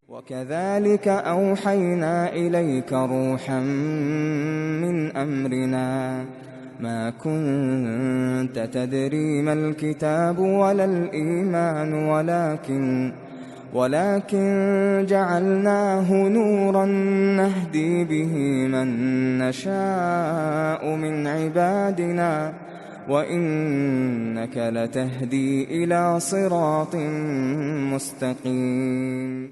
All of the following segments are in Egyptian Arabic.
وكذلك أوحينا إليك روحا من أمرنا ما كنت تدري ما الكتاب ولا الإيمان ولكن ولكن جعلناه نورا نهدي به من نشاء من عبادنا وإنك لتهدي إلى صراط مستقيم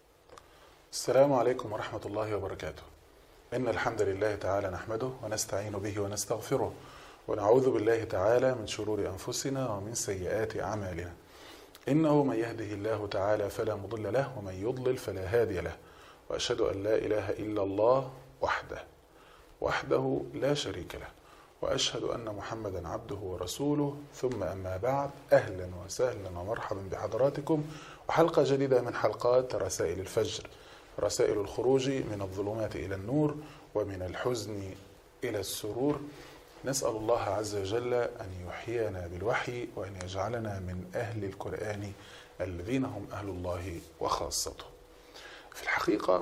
السلام عليكم ورحمة الله وبركاته إن الحمد لله تعالى نحمده ونستعين به ونستغفره ونعوذ بالله تعالى من شرور أنفسنا ومن سيئات أعمالنا إنه من يهده الله تعالى فلا مضل له ومن يضلل فلا هادي له وأشهد أن لا إله إلا الله وحده وحده لا شريك له وأشهد أن محمدا عبده ورسوله ثم أما بعد أهلا وسهلا ومرحبا بحضراتكم وحلقة جديدة من حلقات رسائل الفجر رسائل الخروج من الظلمات إلى النور ومن الحزن إلى السرور نسأل الله عز وجل أن يحيينا بالوحي وأن يجعلنا من أهل القرآن الذين هم أهل الله وخاصته في الحقيقة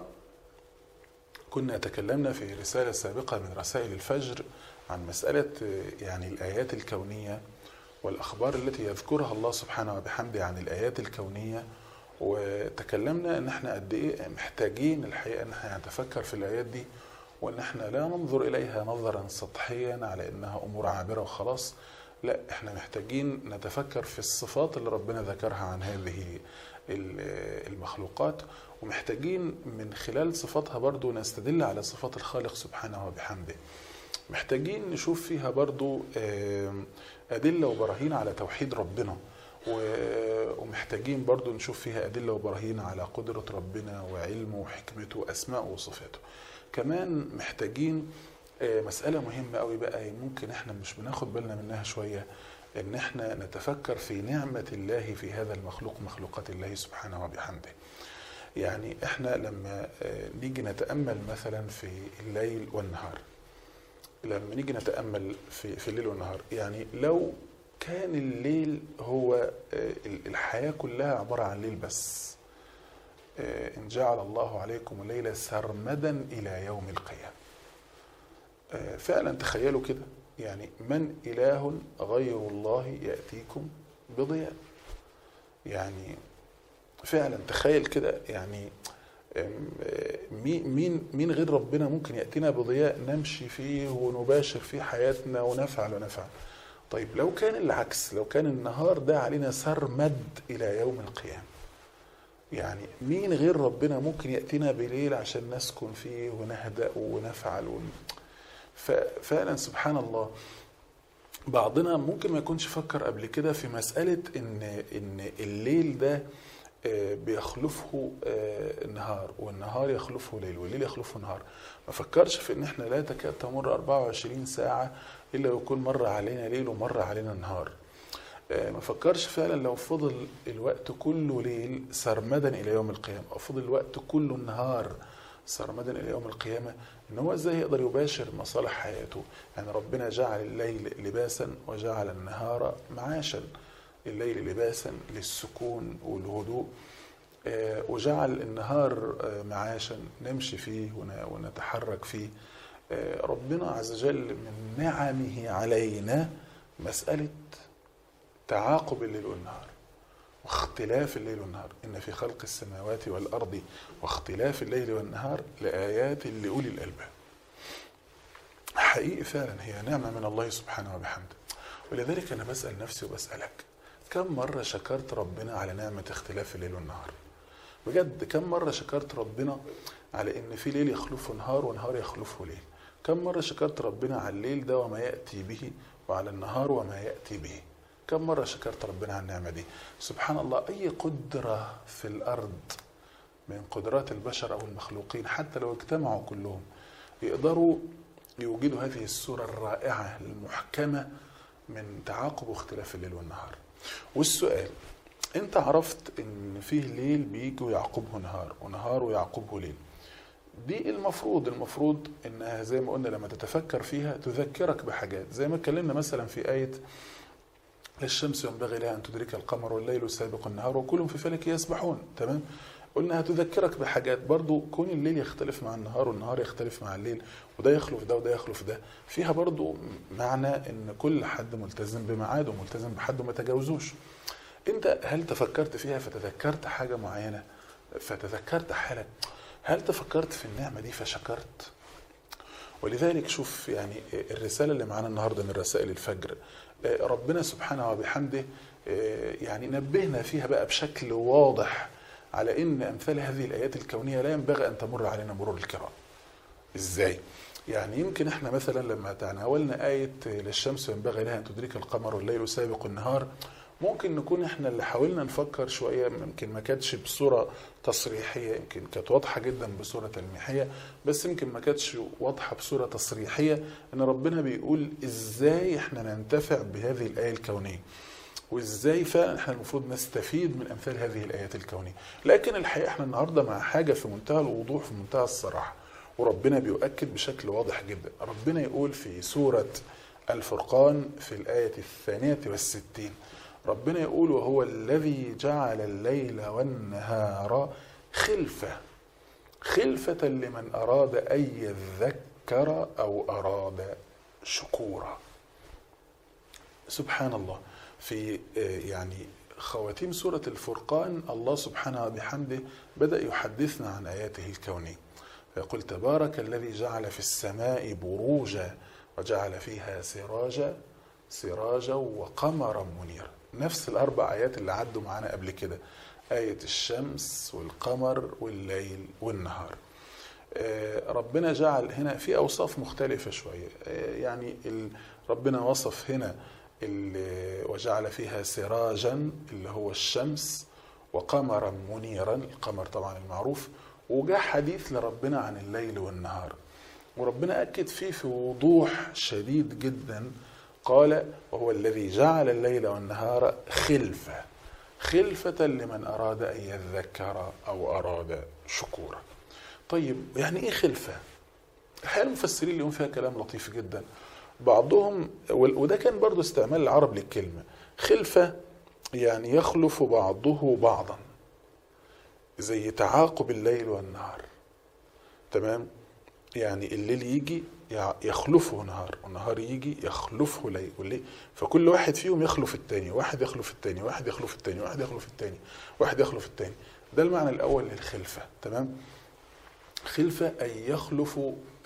كنا تكلمنا في رسالة سابقة من رسائل الفجر عن مسألة يعني الآيات الكونية والأخبار التي يذكرها الله سبحانه وبحمده عن الآيات الكونية وتكلمنا ان احنا قد ايه محتاجين الحقيقه ان احنا نتفكر في الايات دي وان احنا لا ننظر اليها نظرا سطحيا على انها امور عابره وخلاص لا احنا محتاجين نتفكر في الصفات اللي ربنا ذكرها عن هذه المخلوقات ومحتاجين من خلال صفاتها برضو نستدل على صفات الخالق سبحانه وبحمده محتاجين نشوف فيها برضو أدلة وبراهين على توحيد ربنا ومحتاجين برضو نشوف فيها أدلة وبراهين على قدرة ربنا وعلمه وحكمته وأسمائه وصفاته كمان محتاجين مسألة مهمة قوي بقى ممكن احنا مش بناخد بالنا منها شوية ان احنا نتفكر في نعمة الله في هذا المخلوق مخلوقات الله سبحانه وبحمده يعني احنا لما نيجي نتأمل مثلا في الليل والنهار لما نيجي نتأمل في, في الليل والنهار يعني لو كان الليل هو الحياة كلها عبارة عن ليل بس إن جعل الله عليكم الليل سرمدا إلى يوم القيامة فعلا تخيلوا كده يعني من إله غير الله يأتيكم بضياء يعني فعلا تخيل كده يعني مين مين غير ربنا ممكن يأتينا بضياء نمشي فيه ونباشر فيه حياتنا ونفعل ونفعل طيب لو كان العكس لو كان النهار ده علينا سرمد إلى يوم القيامة يعني مين غير ربنا ممكن يأتينا بليل عشان نسكن فيه ونهدأ ونفعل ون... ففعلا سبحان الله بعضنا ممكن ما يكونش فكر قبل كده في مسألة إن إن الليل ده بيخلفه النهار والنهار يخلفه ليل والليل يخلفه نهار ما فكرش في ان احنا لا تكاد تمر 24 ساعة الا ويكون مر علينا ليل ومر علينا نهار ما فكرش فعلا لو فضل الوقت كله ليل سرمدا الى يوم القيامة او فضل الوقت كله نهار سرمدا الى يوم القيامة ان هو ازاي يقدر يباشر مصالح حياته يعني ربنا جعل الليل لباسا وجعل النهار معاشا الليل لباسا للسكون والهدوء وجعل النهار معاشا نمشي فيه ونتحرك فيه ربنا عز وجل من نعمه علينا مسألة تعاقب الليل والنهار واختلاف الليل والنهار إن في خلق السماوات والأرض واختلاف الليل والنهار لآيات لأولي الألباب حقيقي فعلا هي نعمة من الله سبحانه وبحمده ولذلك أنا بسأل نفسي وبسألك كم مرة شكرت ربنا على نعمة اختلاف الليل والنهار بجد كم مرة شكرت ربنا على ان في ليل يخلفه نهار ونهار يخلفه ليل كم مرة شكرت ربنا على الليل ده وما يأتي به وعلى النهار وما يأتي به كم مرة شكرت ربنا على النعمة دي سبحان الله أي قدرة في الأرض من قدرات البشر أو المخلوقين حتى لو اجتمعوا كلهم يقدروا يوجدوا هذه الصورة الرائعة المحكمة من تعاقب واختلاف الليل والنهار والسؤال انت عرفت ان فيه ليل بيجي ويعقبه نهار ونهار ويعقبه ليل دي المفروض المفروض انها زي ما قلنا لما تتفكر فيها تذكرك بحاجات زي ما اتكلمنا مثلا في آية الشمس ينبغي لها ان تدرك القمر والليل سابق النهار وكلهم في فلك يسبحون تمام قلنا هتذكرك بحاجات برضو كون الليل يختلف مع النهار والنهار يختلف مع الليل وده يخلف ده وده يخلف ده فيها برضو معنى ان كل حد ملتزم بميعاده وملتزم بحد وما تجاوزوش انت هل تفكرت فيها فتذكرت حاجة معينة فتذكرت حالك هل تفكرت في النعمة دي فشكرت ولذلك شوف يعني الرسالة اللي معانا النهاردة من رسائل الفجر ربنا سبحانه وبحمده يعني نبهنا فيها بقى بشكل واضح على ان امثال هذه الايات الكونيه لا ينبغي ان تمر علينا مرور الكرام. ازاي؟ يعني يمكن احنا مثلا لما تناولنا ايه للشمس ينبغي لها ان تدرك القمر والليل سابق النهار ممكن نكون احنا اللي حاولنا نفكر شويه يمكن ما كانتش بصوره تصريحيه يمكن كانت واضحه جدا بصوره تلميحيه بس يمكن ما كانتش واضحه بصوره تصريحيه ان ربنا بيقول ازاي احنا ننتفع بهذه الايه الكونيه. وازاي فعلا احنا المفروض نستفيد من امثال هذه الايات الكونيه لكن الحقيقه احنا النهارده مع حاجه في منتهى الوضوح في منتهى الصراحه وربنا بيؤكد بشكل واضح جدا ربنا يقول في سوره الفرقان في الايه الثانيه والستين ربنا يقول وهو الذي جعل الليل والنهار خلفه خلفه لمن اراد ان يذكر او اراد شكورا سبحان الله في يعني خواتيم سورة الفرقان الله سبحانه وبحمده بدأ يحدثنا عن آياته الكونية فيقول تبارك الذي جعل في السماء بروجا وجعل فيها سراجا سراجا وقمرا منيرا نفس الأربع آيات اللي عدوا معانا قبل كده آية الشمس والقمر والليل والنهار ربنا جعل هنا في أوصاف مختلفة شوية يعني ربنا وصف هنا اللي وجعل فيها سراجا اللي هو الشمس وقمرا منيرا القمر طبعا المعروف وجاء حديث لربنا عن الليل والنهار وربنا أكد فيه في وضوح شديد جدا قال وهو الذي جعل الليل والنهار خلفة خلفة لمن أراد أن يذكر أو أراد شكورا طيب يعني إيه خلفة؟ الحقيقة المفسرين لهم فيها كلام لطيف جدا بعضهم وده كان برضو استعمال العرب للكلمة خلفة يعني يخلف بعضه بعضا زي تعاقب الليل والنهار تمام يعني الليل يجي يخلفه نهار والنهار يجي يخلفه ليل والليل فكل واحد فيهم يخلف التاني واحد يخلف التاني واحد يخلف التاني واحد يخلف التاني واحد يخلف التاني ده المعنى الأول للخلفة تمام خلفة أي يخلف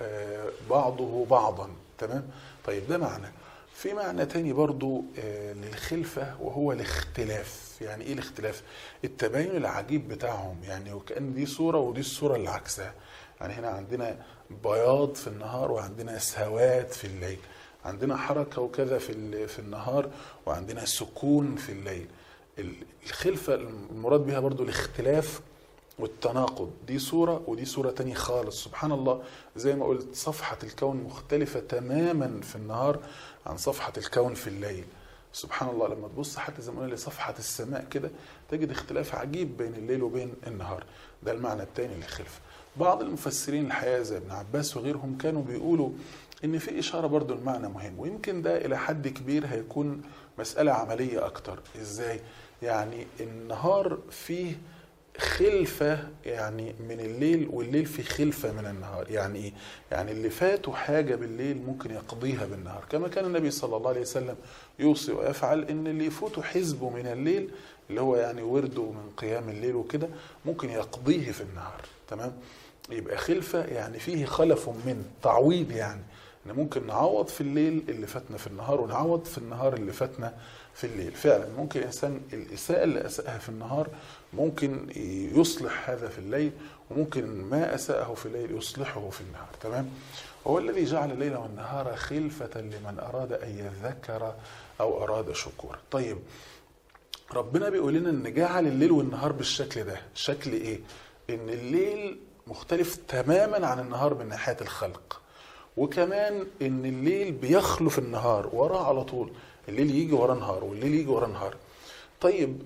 بعضه بعضا تمام طيب ده معنى في معنى تاني برضو للخلفة وهو الاختلاف يعني ايه الاختلاف التباين العجيب بتاعهم يعني وكأن دي صورة ودي الصورة اللي عكسها يعني هنا عندنا بياض في النهار وعندنا سواد في الليل عندنا حركة وكذا في في النهار وعندنا سكون في الليل الخلفة المراد بها برضو الاختلاف والتناقض دي صورة ودي صورة تانية خالص سبحان الله زي ما قلت صفحة الكون مختلفة تماما في النهار عن صفحة الكون في الليل سبحان الله لما تبص حتى زي ما قلنا لصفحة السماء كده تجد اختلاف عجيب بين الليل وبين النهار ده المعنى الثاني للخلفة بعض المفسرين الحقيقة زي ابن عباس وغيرهم كانوا بيقولوا ان في اشارة برضو المعنى مهم ويمكن ده الى حد كبير هيكون مسألة عملية اكتر ازاي يعني النهار فيه خلفة يعني من الليل والليل في خلفة من النهار يعني إيه؟ يعني اللي فاته حاجة بالليل ممكن يقضيها بالنهار كما كان النبي صلى الله عليه وسلم يوصي ويفعل إن اللي يفوته حزبه من الليل اللي هو يعني ورده من قيام الليل وكده ممكن يقضيه في النهار تمام يبقى خلفة يعني فيه خلف من تعويض يعني ان ممكن نعوض في الليل اللي فاتنا في النهار ونعوض في النهار اللي فاتنا في الليل فعلا ممكن الانسان الاساءه اللي اساءها في النهار ممكن يصلح هذا في الليل وممكن ما اساءه في الليل يصلحه في النهار تمام هو الذي جعل الليل والنهار خلفة لمن أراد أن يذكر أو أراد شكورا طيب ربنا بيقول لنا ان جعل الليل والنهار بالشكل ده شكل ايه ان الليل مختلف تماما عن النهار من ناحيه الخلق وكمان ان الليل بيخلف النهار وراه على طول الليل يجي ورا نهار والليل يجي ورا نهار طيب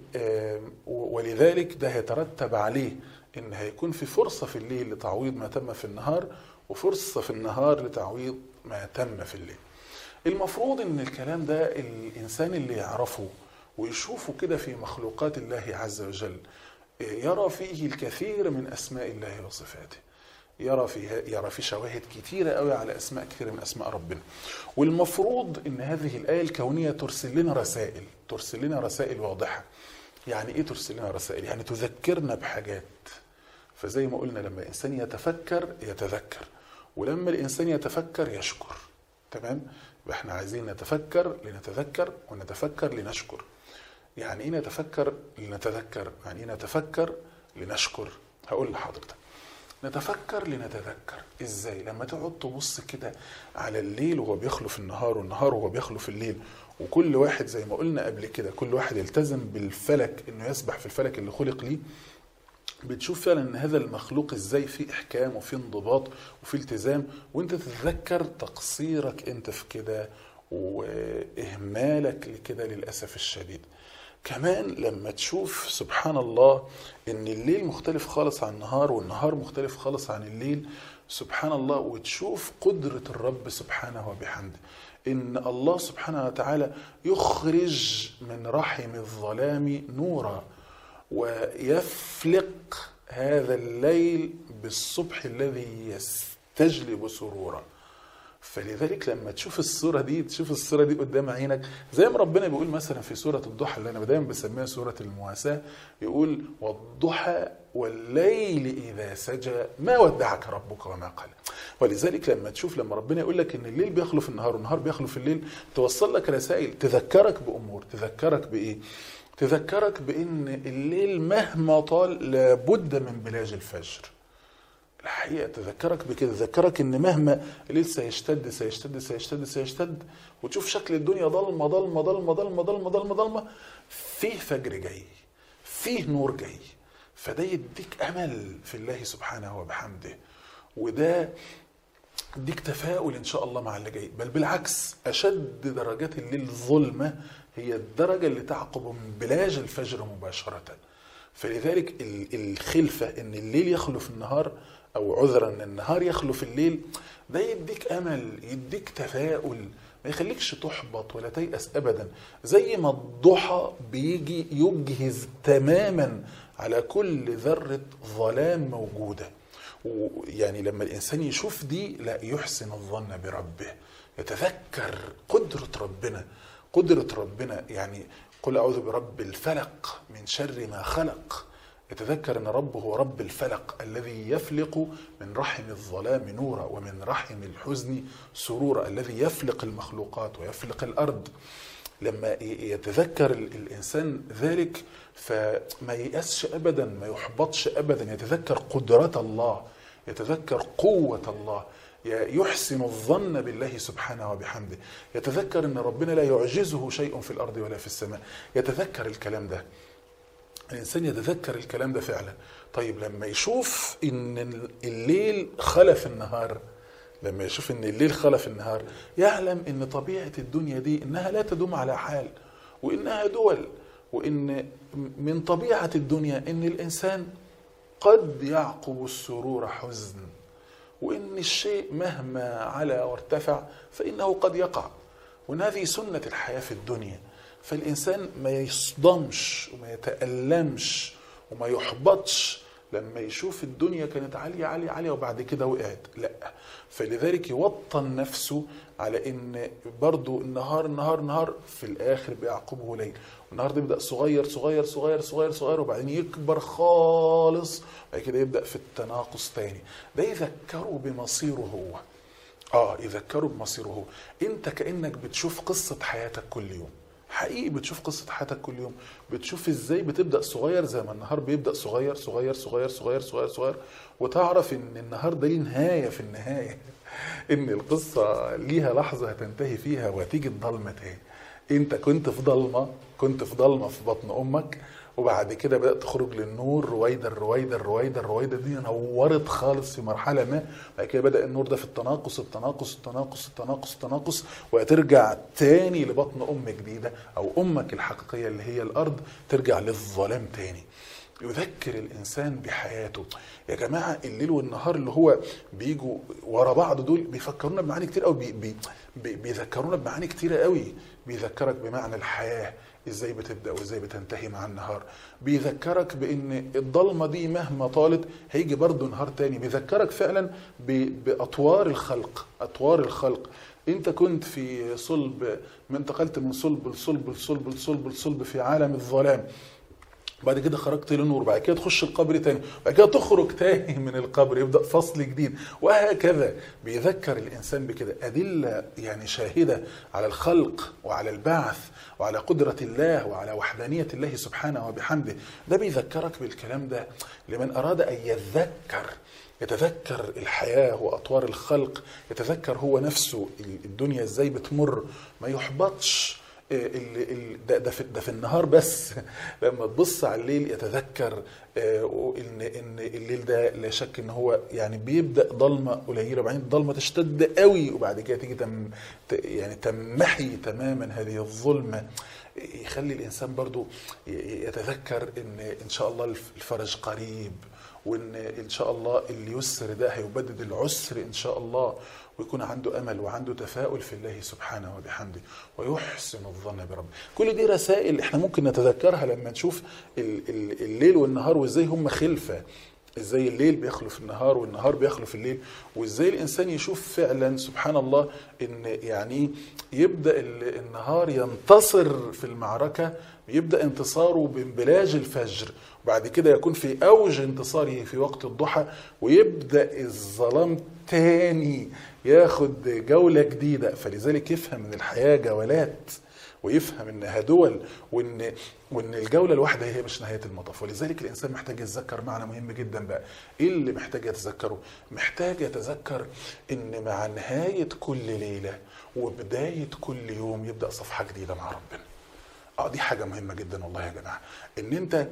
ولذلك ده هيترتب عليه ان هيكون في فرصه في الليل لتعويض ما تم في النهار وفرصه في النهار لتعويض ما تم في الليل المفروض ان الكلام ده الانسان اللي يعرفه ويشوفه كده في مخلوقات الله عز وجل يرى فيه الكثير من اسماء الله وصفاته يرى فيها يرى في شواهد كتيرة قوي على اسماء كثيرة من اسماء ربنا والمفروض ان هذه الايه الكونيه ترسل لنا رسائل ترسل لنا رسائل واضحه يعني ايه ترسل لنا رسائل يعني تذكرنا بحاجات فزي ما قلنا لما الانسان يتفكر يتذكر ولما الانسان يتفكر يشكر تمام يبقى احنا عايزين نتفكر لنتذكر ونتفكر لنشكر يعني ايه نتفكر لنتذكر يعني ايه نتفكر لنشكر هقول لحضرتك نتفكر لنتذكر ازاي لما تقعد تبص كده على الليل وهو بيخلف النهار والنهار وهو بيخلف الليل وكل واحد زي ما قلنا قبل كده كل واحد يلتزم بالفلك انه يسبح في الفلك اللي خلق ليه بتشوف فعلا ان هذا المخلوق ازاي في احكام وفي انضباط وفي التزام وانت تتذكر تقصيرك انت في كده واهمالك لكده للاسف الشديد كمان لما تشوف سبحان الله ان الليل مختلف خالص عن النهار والنهار مختلف خالص عن الليل سبحان الله وتشوف قدرة الرب سبحانه وبحمده ان الله سبحانه وتعالى يخرج من رحم الظلام نورا ويفلق هذا الليل بالصبح الذي يستجلب سرورا فلذلك لما تشوف الصوره دي تشوف الصوره دي قدام عينك زي ما ربنا بيقول مثلا في سوره الضحى اللي انا دايما بسميها سوره المواساه يقول والضحى والليل اذا سجى ما ودعك ربك وما قلى ولذلك لما تشوف لما ربنا يقول لك ان الليل بيخلف النهار والنهار بيخلف الليل توصل لك رسائل تذكرك بامور تذكرك بايه تذكرك بان الليل مهما طال لابد من بلاج الفجر الحقيقه تذكرك بكده تذكرك ان مهما الليل سيشتد سيشتد سيشتد سيشتد وتشوف شكل الدنيا ضلمه ضلمه ضلمه ضلمه ضلمه ضلمه ضلمه فيه فجر جاي فيه نور جاي فده يديك امل في الله سبحانه وبحمده وده يديك تفاؤل ان شاء الله مع اللي جاي بل بالعكس اشد درجات الليل ظلمه هي الدرجه اللي تعقب من بلاج الفجر مباشره فلذلك الخلفه ان الليل يخلف النهار او عذرا ان النهار يخلف الليل ده يديك امل يديك تفاؤل ما يخليكش تحبط ولا تيأس ابدا زي ما الضحى بيجي يجهز تماما على كل ذره ظلام موجوده يعني لما الانسان يشوف دي لا يحسن الظن بربه يتذكر قدره ربنا قدره ربنا يعني قل اعوذ برب الفلق من شر ما خلق يتذكر ان ربه هو رب الفلق الذي يفلق من رحم الظلام نورا ومن رحم الحزن سرورا الذي يفلق المخلوقات ويفلق الارض لما يتذكر الانسان ذلك فما ييأسش ابدا ما يحبطش ابدا يتذكر قدرة الله يتذكر قوة الله يحسن الظن بالله سبحانه وبحمده يتذكر ان ربنا لا يعجزه شيء في الارض ولا في السماء يتذكر الكلام ده الانسان يتذكر الكلام ده فعلا طيب لما يشوف ان الليل خلف النهار لما يشوف ان الليل خلف النهار يعلم ان طبيعه الدنيا دي انها لا تدوم على حال وانها دول وان من طبيعه الدنيا ان الانسان قد يعقب السرور حزن وان الشيء مهما علا وارتفع فانه قد يقع وان هذه سنه الحياه في الدنيا فالإنسان ما يصدمش وما يتألمش وما يحبطش لما يشوف الدنيا كانت عالية عالية عالية وبعد كده وقعت لا فلذلك يوطن نفسه على ان برضو النهار النهار نهار في الاخر بيعقبه ليل والنهار ده يبدا صغير صغير صغير صغير صغير وبعدين يكبر خالص بعد كده يبدا في التناقص تاني ده يذكره بمصيره هو اه يذكره بمصيره هو انت كانك بتشوف قصه حياتك كل يوم حقيقي بتشوف قصة حياتك كل يوم بتشوف ازاي بتبدأ صغير زي ما النهار بيبدأ صغير صغير صغير صغير صغير صغير وتعرف ان النهار ده ليه نهاية في النهاية ان القصة ليها لحظة هتنتهي فيها وهتيجي الضلمة تاني انت كنت في ضلمة كنت في ضلمة في بطن امك وبعد كده بدات تخرج للنور رويدا رويدا رويدا رويدا دي نورت خالص في مرحله ما بعد كده بدا النور ده في التناقص التناقص التناقص التناقص التناقص وهترجع تاني لبطن ام جديده او امك الحقيقيه اللي هي الارض ترجع للظلام تاني يذكر الانسان بحياته يا جماعه الليل والنهار اللي هو بيجوا ورا بعض دول بيفكرونا بمعاني كتير قوي بي بي بي بيذكرونا بمعاني كتيره قوي بيذكرك بمعنى الحياه ازاي بتبدا وازاي بتنتهي مع النهار بيذكرك بان الضلمه دي مهما طالت هيجي برضه نهار تاني بيذكرك فعلا ب- باطوار الخلق اطوار الخلق انت كنت في صلب ما انتقلت من صلب لصلب لصلب لصلب لصلب في عالم الظلام بعد كده خرجت لنور بعد كده تخش القبر تاني بعد كده تخرج تاني من القبر يبدا فصل جديد وهكذا بيذكر الانسان بكده ادله يعني شاهده على الخلق وعلى البعث وعلى قدره الله وعلى وحدانيه الله سبحانه وبحمده ده بيذكرك بالكلام ده لمن اراد ان يذكر يتذكر الحياة وأطوار الخلق يتذكر هو نفسه الدنيا ازاي بتمر ما يحبطش ال- ال- ده ده في, ده في النهار بس لما تبص على الليل يتذكر آه، ان ان الليل ده لا شك ان هو يعني بيبدا ضلمه قليله وبعدين الضلمه تشتد قوي وبعد كده تيجي تم ت- يعني تمحي تماما هذه الظلمه يخلي الانسان برضو ي- يتذكر ان ان شاء الله الف- الفرج قريب وان ان شاء الله اليسر ده هيبدد العسر ان شاء الله ويكون عنده امل وعنده تفاؤل في الله سبحانه وبحمده ويحسن الظن بربه كل دي رسائل احنا ممكن نتذكرها لما نشوف ال- ال- الليل والنهار وازاي هم خلفه ازاي الليل بيخلف النهار والنهار بيخلف الليل وازاي الانسان يشوف فعلا سبحان الله ان يعني يبدا ال- النهار ينتصر في المعركه يبدا انتصاره بانبلاج الفجر وبعد كده يكون في اوج انتصاره في وقت الضحى ويبدا الظلام تاني ياخد جوله جديده فلذلك يفهم من الحياه جولات ويفهم انها دول وان وان الجوله الواحده هي مش نهايه المطاف ولذلك الانسان محتاج يتذكر معنى مهم جدا بقى ايه اللي محتاج يتذكره محتاج يتذكر ان مع نهايه كل ليله وبدايه كل يوم يبدا صفحه جديده مع ربنا اه دي حاجه مهمه جدا والله يا جماعه ان انت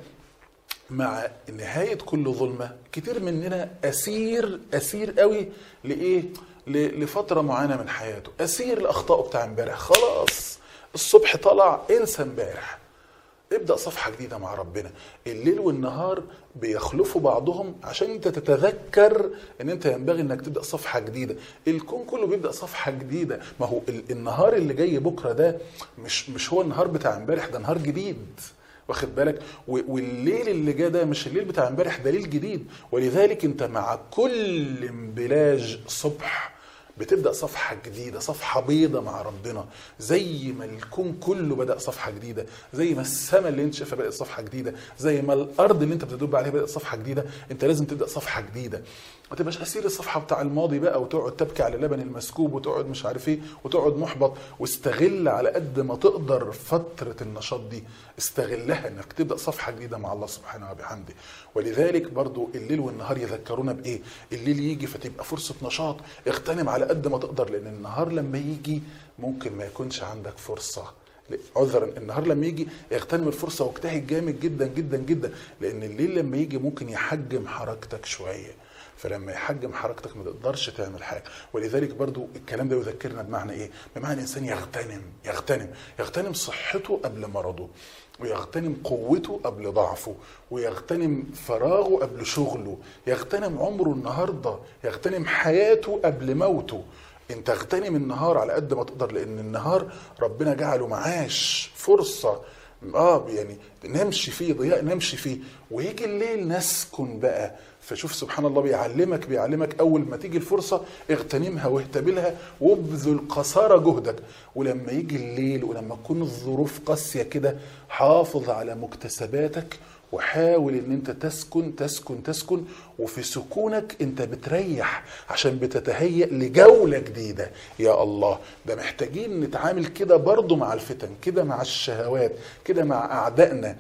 مع نهاية كل ظلمة كتير مننا أسير أسير قوي لإيه؟ ل- لفترة معينة من حياته أسير لأخطائه بتاع امبارح خلاص الصبح طلع انسى امبارح ابدأ صفحة جديدة مع ربنا الليل والنهار بيخلفوا بعضهم عشان انت تتذكر ان انت ينبغي انك تبدأ صفحة جديدة الكون كله بيبدأ صفحة جديدة ما هو ال- النهار اللي جاي بكرة ده مش مش هو النهار بتاع امبارح ده نهار جديد واخد بالك و- والليل اللي جه ده مش الليل بتاع امبارح ده ليل جديد ولذلك انت مع كل انبلاج صبح بتبدا صفحه جديده صفحه بيضه مع ربنا زي ما الكون كله بدا صفحه جديده زي ما السماء اللي انت شايفها بدات صفحه جديده زي ما الارض اللي انت بتدب عليها بدات صفحه جديده انت لازم تبدا صفحه جديده ما تبقاش اسير الصفحه بتاع الماضي بقى وتقعد تبكي على اللبن المسكوب وتقعد مش عارف ايه وتقعد محبط واستغل على قد ما تقدر فتره النشاط دي استغلها انك تبدا صفحه جديده مع الله سبحانه وبحمده ولذلك برضو الليل والنهار يذكرونا بايه الليل يجي فتبقى فرصه نشاط اغتنم على قد ما تقدر لان النهار لما يجي ممكن ما يكونش عندك فرصه عذرا النهار لما يجي اغتنم الفرصه واجتهد جامد جدا جدا جدا لان الليل لما يجي ممكن يحجم حركتك شويه فلما يحجم حركتك ما تقدرش تعمل حاجه ولذلك برضو الكلام ده يذكرنا بمعنى ايه بمعنى الانسان يغتنم يغتنم يغتنم صحته قبل مرضه ويغتنم قوته قبل ضعفه ويغتنم فراغه قبل شغله يغتنم عمره النهارده يغتنم حياته قبل موته انت اغتنم النهار على قد ما تقدر لان النهار ربنا جعله معاش فرصه اه يعني نمشي فيه ضياء نمشي فيه ويجي الليل نسكن بقى فشوف سبحان الله بيعلمك بيعلمك اول ما تيجي الفرصه اغتنمها واهتبلها وابذل قصارى جهدك ولما يجي الليل ولما تكون الظروف قاسيه كده حافظ على مكتسباتك وحاول ان انت تسكن تسكن تسكن وفي سكونك انت بتريح عشان بتتهيأ لجولة جديدة يا الله ده محتاجين نتعامل كده برضو مع الفتن كده مع الشهوات كده مع أعدائنا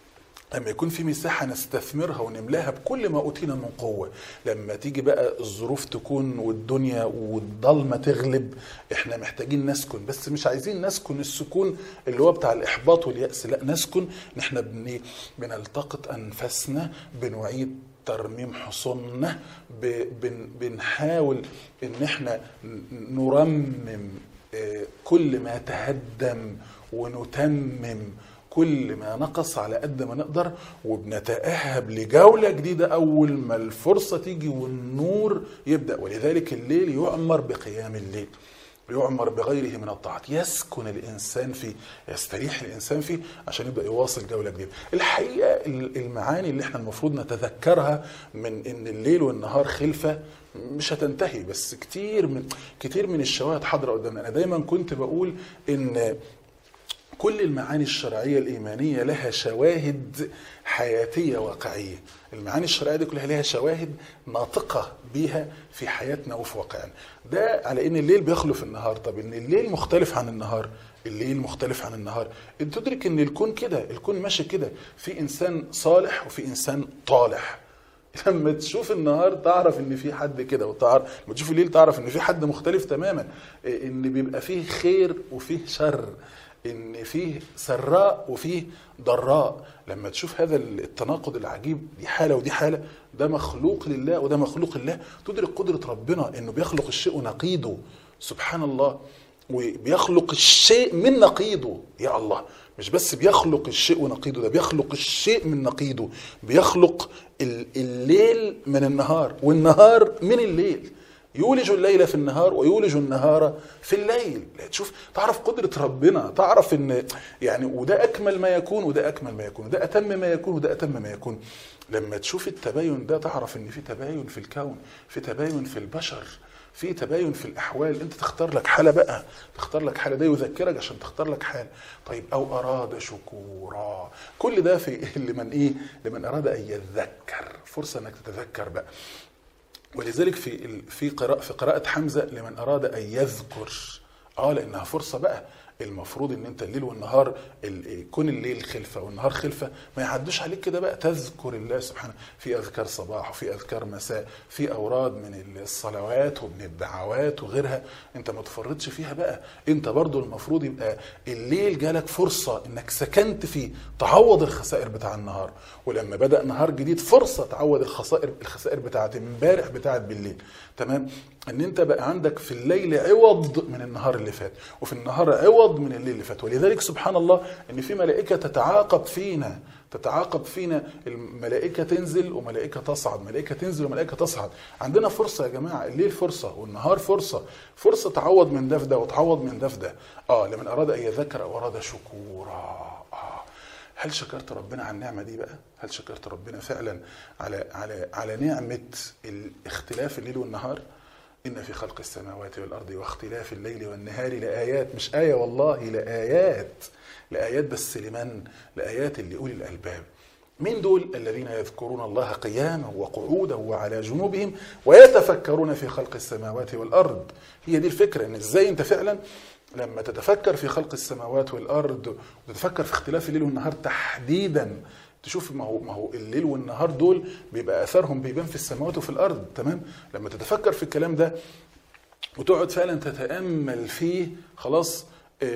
لما يكون في مساحة نستثمرها ونملاها بكل ما أوتينا من قوة لما تيجي بقى الظروف تكون والدنيا والضلمة تغلب احنا محتاجين نسكن بس مش عايزين نسكن السكون اللي هو بتاع الإحباط واليأس لا نسكن ان احنا بن بنلتقط أنفاسنا بنعيد ترميم حصوننا ب- بن- بنحاول ان احنا ن- نرمم آه، كل ما تهدم ونتمم كل ما نقص على قد ما نقدر وبنتأهب لجولة جديدة أول ما الفرصة تيجي والنور يبدأ ولذلك الليل يؤمر بقيام الليل يعمر بغيره من الطاعات يسكن الانسان فيه يستريح الانسان فيه عشان يبدا يواصل جوله جديده الحقيقه المعاني اللي احنا المفروض نتذكرها من ان الليل والنهار خلفه مش هتنتهي بس كتير من كتير من الشواهد حاضره قدامنا انا دايما كنت بقول ان كل المعاني الشرعيه الايمانيه لها شواهد حياتيه واقعيه المعاني الشرعيه دي كلها لها شواهد ناطقه بيها في حياتنا وفي واقعنا ده على ان الليل بيخلف النهار طب ان الليل مختلف عن النهار الليل مختلف عن النهار انت تدرك ان الكون كده الكون ماشي كده في انسان صالح وفي انسان طالح لما تشوف النهار تعرف ان في حد كده وتعرف لما تشوف الليل تعرف ان في حد مختلف تماما ان بيبقى فيه خير وفيه شر ان فيه سراء وفيه ضراء لما تشوف هذا التناقض العجيب دي حاله ودي حاله ده مخلوق لله وده مخلوق لله تدرك قدره ربنا انه بيخلق الشيء ونقيضه سبحان الله وبيخلق الشيء من نقيضه يا الله مش بس بيخلق الشيء ونقيضه ده بيخلق الشيء من نقيضه بيخلق الليل من النهار والنهار من الليل يولج الليل في النهار ويولج النهار في الليل تشوف تعرف قدرة ربنا تعرف ان يعني وده اكمل ما يكون وده اكمل ما يكون وده اتم ما يكون وده اتم ما يكون لما تشوف التباين ده تعرف ان في تباين في الكون في تباين في البشر في تباين في الاحوال انت تختار لك حاله بقى تختار لك حاله ده يذكرك عشان تختار لك حال طيب او اراد شكورا كل ده في لمن ايه لمن اراد ان يذكر فرصه انك تتذكر بقى ولذلك في في قراءة في قراءة حمزة لمن أراد أن يذكر اه لأنها فرصة بقى المفروض ان انت الليل والنهار يكون الليل خلفه والنهار خلفه ما يعدوش عليك كده بقى تذكر الله سبحانه في اذكار صباح وفي اذكار مساء في اوراد من الصلوات ومن الدعوات وغيرها انت ما تفرطش فيها بقى انت برضو المفروض يبقى الليل جالك فرصه انك سكنت فيه تعوض الخسائر بتاع النهار ولما بدا نهار جديد فرصه تعوض الخسائر الخسائر بتاعت امبارح بتاعت بالليل تمام ان انت بقى عندك في الليل عوض من النهار اللي فات وفي النهار عوض من الليل اللي فات ولذلك سبحان الله ان في ملائكه تتعاقب فينا تتعاقب فينا الملائكه تنزل وملائكه تصعد ملائكه تنزل وملائكه تصعد عندنا فرصه يا جماعه الليل فرصه والنهار فرصه فرصه تعوض من ده في ده وتعوض من ده في ده اه لمن اراد ان يذكر او اراد شكورا آه. هل شكرت ربنا على النعمه دي بقى هل شكرت ربنا فعلا على على على نعمه الاختلاف الليل والنهار إن في خلق السماوات والأرض واختلاف الليل والنهار لآيات مش آية والله لآيات لآيات بس لمن؟ لآيات لأولي الألباب من دول الذين يذكرون الله قياما وقعودا وعلى جنوبهم ويتفكرون في خلق السماوات والأرض هي دي الفكرة إن إزاي أنت فعلا لما تتفكر في خلق السماوات والأرض وتتفكر في اختلاف الليل والنهار تحديدا تشوف ما هو ما هو الليل والنهار دول بيبقى اثرهم بيبان في السماوات وفي الارض تمام لما تتفكر في الكلام ده وتقعد فعلا تتامل فيه خلاص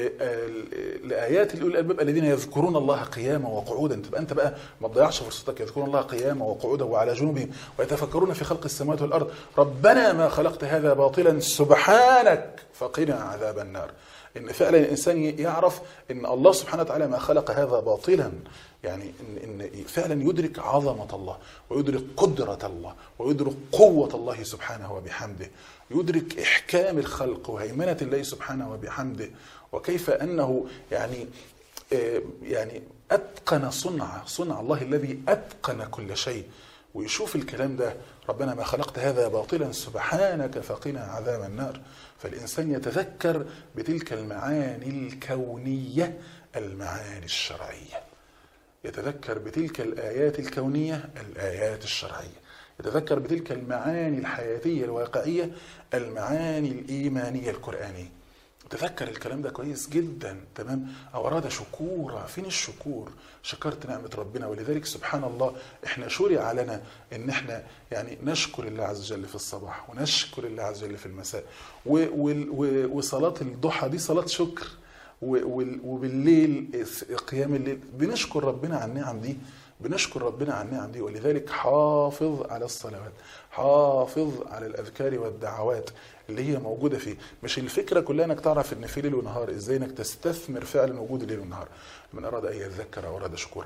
الايات اللي الالباب الذين يذكرون الله قياما وقعودا تبقى انت بقى ما تضيعش فرصتك يذكرون الله قياما وقعودا وعلى جنوبهم ويتفكرون في خلق السماوات والارض ربنا ما خلقت هذا باطلا سبحانك فقنا عذاب النار ان فعلا الانسان يعرف ان الله سبحانه وتعالى ما خلق هذا باطلا يعني ان ان فعلا يدرك عظمه الله ويدرك قدره الله ويدرك قوه الله سبحانه وبحمده يدرك احكام الخلق وهيمنه الله سبحانه وبحمده وكيف انه يعني يعني اتقن صنع صنع الله الذي اتقن كل شيء ويشوف الكلام ده ربنا ما خلقت هذا باطلا سبحانك فقنا عذاب النار فالإنسان يتذكر بتلك المعاني الكونية المعاني الشرعية يتذكر بتلك الآيات الكونية الآيات الشرعية يتذكر بتلك المعاني الحياتية الواقعية المعاني الإيمانية القرآنية تذكر الكلام ده كويس جدا تمام او اراد شكورا فين الشكور شكرت نعمه ربنا ولذلك سبحان الله احنا شرع لنا ان احنا يعني نشكر الله عز وجل في الصباح ونشكر الله عز وجل في المساء وصلاه الضحى دي صلاه شكر وبالليل قيام الليل بنشكر ربنا على النعم دي بنشكر ربنا على النعم دي ولذلك حافظ على الصلوات حافظ على الاذكار والدعوات اللي هي موجوده فيه مش الفكره كلها انك تعرف ان في ليل ونهار ازاي انك تستثمر فعلا وجود الليل والنهار من اراد ان يذكر او اراد شكور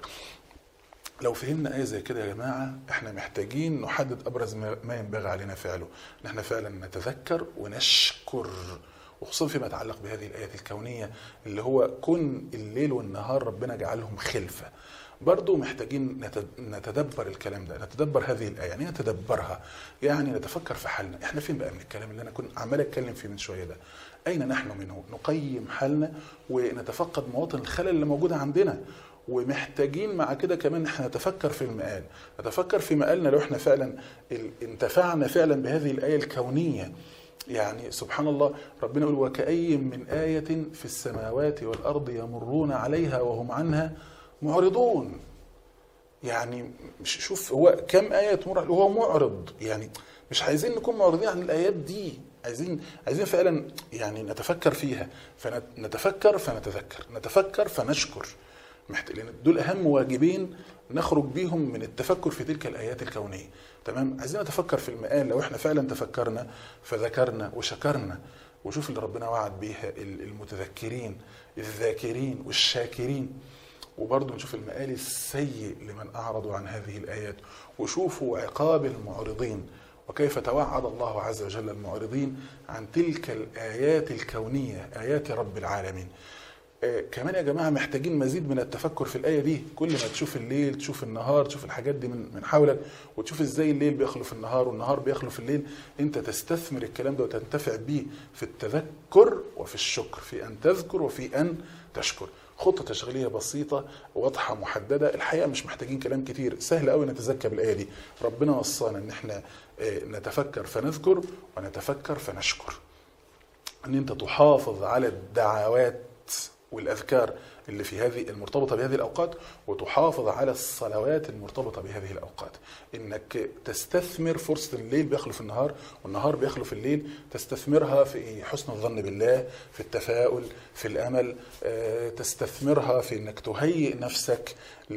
لو فهمنا آية زي كده يا جماعة احنا محتاجين نحدد أبرز ما ينبغي علينا فعله ان احنا فعلا نتذكر ونشكر وخصوصا فيما يتعلق بهذه الآيات الكونية اللي هو كن الليل والنهار ربنا جعلهم خلفة برضو محتاجين نتدبر الكلام ده نتدبر هذه الآية يعني نتدبرها يعني نتفكر في حالنا احنا فين بقى من الكلام اللي أنا كنت عمال أتكلم فيه من شوية ده أين نحن منه نقيم حالنا ونتفقد مواطن الخلل اللي موجودة عندنا ومحتاجين مع كده كمان احنا نتفكر في المقال نتفكر في مقالنا لو احنا فعلا انتفعنا فعلا بهذه الآية الكونية يعني سبحان الله ربنا يقول وكأي من آية في السماوات والأرض يمرون عليها وهم عنها معرضون يعني شوف هو كم آية تمر هو معرض يعني مش عايزين نكون معرضين عن الآيات دي عايزين عايزين فعلا يعني نتفكر فيها فنتفكر فنتذكر نتفكر فنشكر لان دول اهم واجبين نخرج بيهم من التفكر في تلك الايات الكونيه تمام عايزين نتفكر في المقال لو احنا فعلا تفكرنا فذكرنا وشكرنا وشوف اللي ربنا وعد بيها المتذكرين الذاكرين والشاكرين وبرضه نشوف المآل السيء لمن أعرضوا عن هذه الآيات وشوفوا عقاب المعرضين وكيف توعد الله عز وجل المعرضين عن تلك الآيات الكونية آيات رب العالمين كمان يا جماعه محتاجين مزيد من التفكر في الايه دي كل ما تشوف الليل تشوف النهار تشوف الحاجات دي من من حولك وتشوف ازاي الليل بيخلف النهار والنهار بيخلف الليل انت تستثمر الكلام ده وتنتفع بيه في التذكر وفي الشكر في ان تذكر وفي ان تشكر خطه تشغيليه بسيطه واضحه محدده الحقيقه مش محتاجين كلام كتير سهل قوي نتذكر بالايه دي ربنا وصانا ان احنا نتفكر فنذكر ونتفكر فنشكر ان انت تحافظ على الدعوات والاذكار اللي في هذه المرتبطه بهذه الاوقات وتحافظ على الصلوات المرتبطه بهذه الاوقات انك تستثمر فرصه الليل بيخلف النهار والنهار بيخلف الليل تستثمرها في حسن الظن بالله في التفاؤل في الامل تستثمرها في انك تهيئ نفسك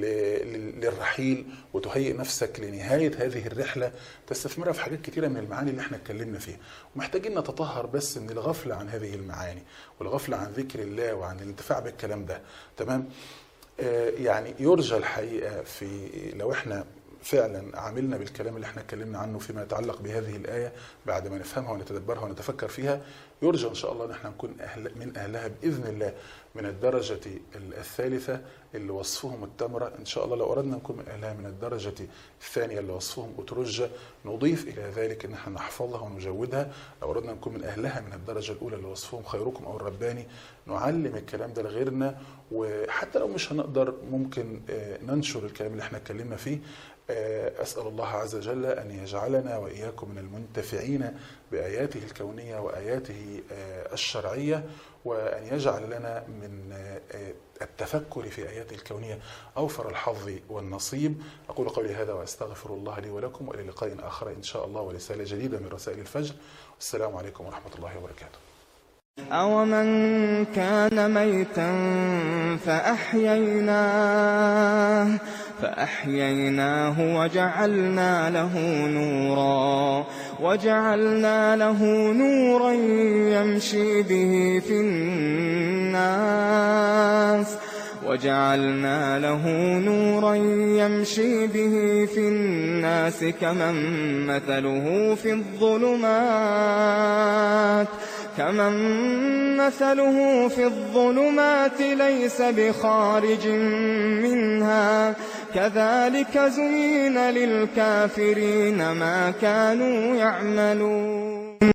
للرحيل وتهيئ نفسك لنهايه هذه الرحله تستثمرها في حاجات كثيره من المعاني اللي احنا اتكلمنا فيها ومحتاجين نتطهر بس من الغفله عن هذه المعاني والغفله عن ذكر الله وعن الانتفاع بالكلام ده تمام آه يعني يرجى الحقيقه في لو احنا فعلا عملنا بالكلام اللي احنا اتكلمنا عنه فيما يتعلق بهذه الآية بعد ما نفهمها ونتدبرها ونتفكر فيها يرجى إن شاء الله أن احنا نكون أهل من أهلها بإذن الله من الدرجة الثالثة اللي وصفهم التمرة إن شاء الله لو أردنا نكون من أهلها من الدرجة الثانية اللي وصفهم أترجة نضيف إلى ذلك إن احنا نحفظها ونجودها لو أردنا نكون من أهلها من الدرجة الأولى اللي وصفهم خيركم أو الرباني نعلم الكلام ده لغيرنا وحتى لو مش هنقدر ممكن ننشر الكلام اللي احنا اتكلمنا فيه أسأل الله عز وجل أن يجعلنا وإياكم من المنتفعين بآياته الكونية وآياته الشرعية وأن يجعل لنا من التفكر في آياته الكونية أوفر الحظ والنصيب أقول قولي هذا وأستغفر الله لي ولكم وإلى لقاء آخر إن شاء الله ورسالة جديدة من رسائل الفجر والسلام عليكم ورحمة الله وبركاته أومن كان ميتا فأحييناه فأحييناه وجعلنا له نورا وجعلنا له نورا يمشي به في الناس وجعلنا له نورا يمشي به في الناس كمن مثله في الظلمات كمن مثله في الظلمات ليس بخارج منها كذلك زين للكافرين ما كانوا يعملون